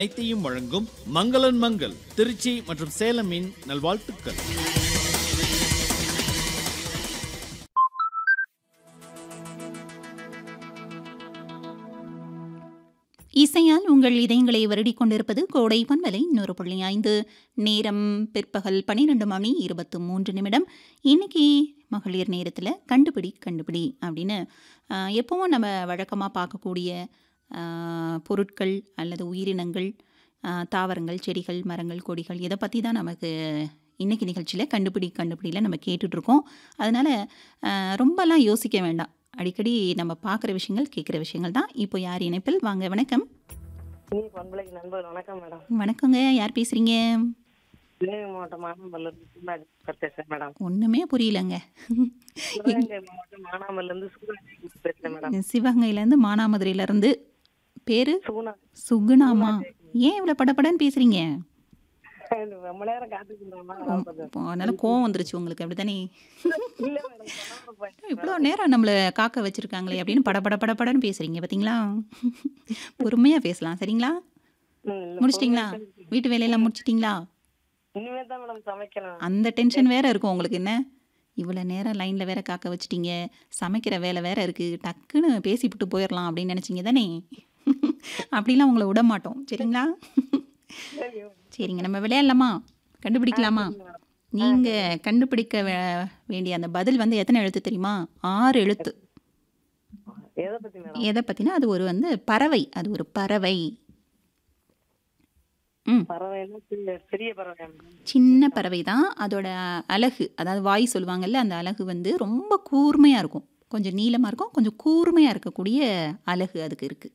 அனைத்தையும் வழங்கும் மங்களன் மங்கள் திருச்சி மற்றும் சேலமின் நல்வாழ்த்துக்கள் இசையால் உங்கள் இதயங்களை வருடிக் கொண்டிருப்பது கோடை பண்பலை நூறு புள்ளி ஐந்து நேரம் பிற்பகல் பன்னிரெண்டு மணி இருபத்து மூன்று நிமிடம் இன்னைக்கு மகளிர் நேரத்தில் கண்டுபிடி கண்டுபிடி அப்படின்னு ஆஹ், எப்பவும் நம்ம வழக்கமாக பார்க்கக்கூடிய ஆஹ், பொருட்கள் அல்லது உயிரினங்கள் ஆஹ், தாவரங்கள் செடிகள் மரங்கள் கொடிகள் இதை பற்றி தான் நமக்கு இன்னைக்கு நிகழ்ச்சியில் கண்டுபிடி கண்டுபிடியில் நம்ம கேட்டுட்ருக்கோம் அதனால் ரொம்பலாம் யோசிக்க வேண்டாம் அடிக்கடி நம்ம பார்க்குற விஷயங்கள் கேட்குற விஷயங்கள் தான் இப்போ யார் இணைப்பில் வாங்க வணக்கம் இனி பண்பலைக்கு நண்பர் வணக்கம் மேடம் வணக்கங்க யார் பேசுகிறீங்க சிவகங்கை மாவட்டம் மானாமல்ல இருந்து சூராஜ் பேசுறேன் மேடம் ஒன்றுமே புரியலங்க சிவகங்கை மாவட்டம் மானாமல்ல இருந்து சூராஜ் பேசுறேன் மேடம் சிவகங்கையிலேருந்து மானாமதுரையிலேருந்து பேர் சூனா சுகுணாமா ஏன் இவ்வளோ படபடன்னு பேசுகிறீங்க ரொம்ப நேரம் காத்துட்டு இருந்தோம் மேடம் அதனால கோவம் வந்துருச்சு உங்களுக்கு அப்படித்தானே இல்ல மேடம் சொல்லாம போயிட்டேன். இவ்வளோ நேரம் நம்மளை காக்க வச்சிருக்காங்களே அப்படின்னு படபட படபடன்னு பேசுகிறீங்க பார்த்தீங்களா பொறுமையாக பேசலாம் சரிங்களா ம், இல்ல, முடிச்சிட்டிங்களா வீட்டு வேலையெல்லாம் முடிச்சிட்டிங்களா இனிமே தான் மேடம் சமைக்கணும் அந்த டென்ஷன் வேற இருக்கும் உங்களுக்கு என்ன இவ்வளோ நேரம் லைனில் வேற காக்க வச்சிட்டீங்க சமைக்கிற வேலை வேற இருக்குது டக்குன்னு பேசிவிட்டு போயிடலாம் அப்படின்னு நினச்சிங்க தானே அப்படிலாம் உங்களை விட மாட்டோம் சரிங்களா சரி, சரிங்க நம்ம விளையாடலாமா கண்டுபிடிக்கலாமா நீங்கள் கண்டுபிடிக்க வே- வேண்டிய அந்த பதில் வந்து எத்தனை எழுத்து தெரியுமா ஆறு எழுத்து எதை பத்தி மேடம் எதை பற்றினா அது ஒரு வந்து பறவை அது ஒரு பறவை ம் பறவைன்னா பெரிய- பெரிய பறவை மேடம் சின்ன பறவை தான் அதோட அழகு அதாவது வாய் சொல்லுவாங்கல்ல அந்த அழகு வந்து ரொம்ப கூர்மையாக இருக்கும் கொஞ்சம் நீளமாக இருக்கும் கொஞ்சம் கூர்மையாக இருக்கக்கூடிய அழகு அதுக்கு இருக்குது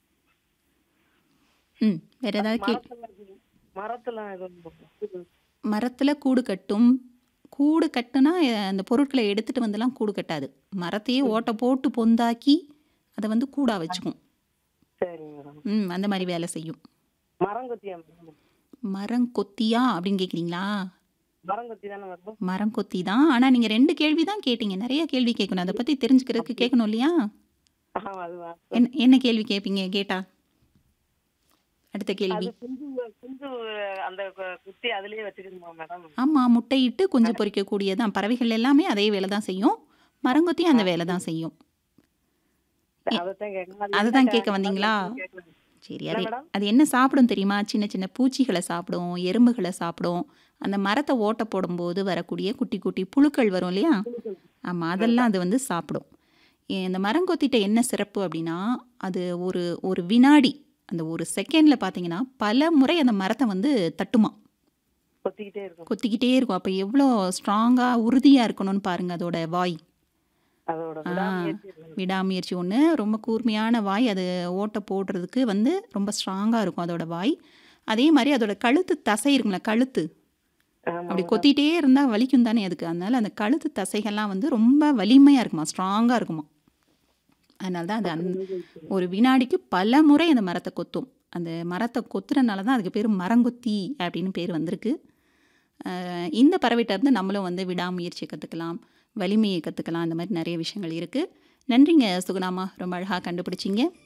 ம் வேறு ஏதாவது கே மரத்துல இருக்கு. மரத்துல இது மரத்தில் கூடு கட்டும் கூடு கட்டுனா அஹ், அந்த பொருட்களை எடுத்துகிட்டு வந்துலாம் கூடு கட்டாது மரத்தையே ஓட்டை போட்டு பொந்தாக்கி அதை வந்து கூடாக வச்சுக்கும் சரி மேடம் ம் அந்த மாதிரி வேலை செய்யும் மரங்கொத்தியா மேடம் மரம் கொத்தியா அப்படின்னு கேட்குறீங்களா மரங்கொத்தி தானே மேடம் மரம் கொத்தி தான் ஆனால் நீங்கள் ரெண்டு கேள்வி தான் கேட்டீங்க நிறைய கேள்வி கேட்கணும் அதை பற்றி தெரிஞ்சுக்கிறதுக்கு கேட்கணும் இல்லையா ஆமா அதுவா என்ன என்ன கேள்வி கேட்பீங்க கேட்டா அடுத்த கேள்வி அது குஞ்சு குஞ்சு அந்த கு- குத்தி அதுலயே வச்சுக்கணுமா மேடம் ஆமாம் முட்டையிட்டு கொஞ்சம் பொறிக்கக்கூடியதான் பறவைகள் எல்லாமே அதே வேலை தான் செய்யும் மரங்கொத்தியும் அந்த வேலை தான் செய்யும் அதைத்தான் கேட்கணும் அது அதுதான் என்ன கேட்க கா- வந்தீங்களா கேட்கணும். சரி என்ன அது மேடம்? அது என்ன சாப்பிடும் தெரியுமா சின்ன சின்ன பூச்சிகளை சாப்பிடும் எறும்புகளை சாப்பிடும் அந்த மரத்தை ஓட்டை போடும்போது வரக்கூடிய குட்டி குட்டி புழுக்கள் வரும் இல்லையா ஆமாம் அதெல்லாம் அது வந்து சாப்பிடும் ஏ- இந்த மரங்கொத்திட்ட என்ன சிறப்பு அப்படின்னா அது ஒரு ஒரு வினாடி அந்த ஒரு செகண்டில் பார்த்தீங்கன்னா பல முறை அந்த மரத்தை வந்து தட்டுமா கொத்திக்கிட்டே இருக்கும் கொத்திக்கிட்டே இருக்கும் அப்போ எவ்வளோ ஸ்ட்ராங்காக உறுதியாக இருக்கணும்னு பாருங்க அதோட வாய் அதோட ஆ, விடாமுயற்சி இருக்கும். விடாமுயற்சி ஒன்று ரொம்ப கூர்மையான வாய் அது ஓட்டை போடுறதுக்கு வந்து ரொம்ப ஸ்ட்ராங்காக இருக்கும் அதோட வாய் அதே மாதிரி அதோட கழுத்து தசை இருக்குங்களா கழுத்து ஆமா. அப்படி கொத்திட்டே இருந்தால் வலிக்கும் தானே அதுக்கு அதனால அந்த கழுத்து தசைகள்லாம் வந்து ரொம்ப வலிமையாக இருக்குமா ஸ்ட்ராங்காக இருக்குமா அதனால தான் அது அந்த ஒரு வினாடிக்கு பல முறை அந்த மரத்தை கொத்தும் அந்த மரத்தை கொத்துறனால தான் அதுக்கு பேர் மரங்கொத்தி அப்படின்னு பேர் வந்திருக்கு அஹ் இந்த பறவைட்ட இருந்து நம்மளும் வந்து விடாமுயற்சியை கற்றுக்கலாம் வலிமையை கற்றுக்கலாம் அந்த மாதிரி நிறைய விஷயங்கள் இருக்குது நன்றிங்க சுகுணாமா ரொம்ப அழகாக கண்டுபிடிச்சிங்க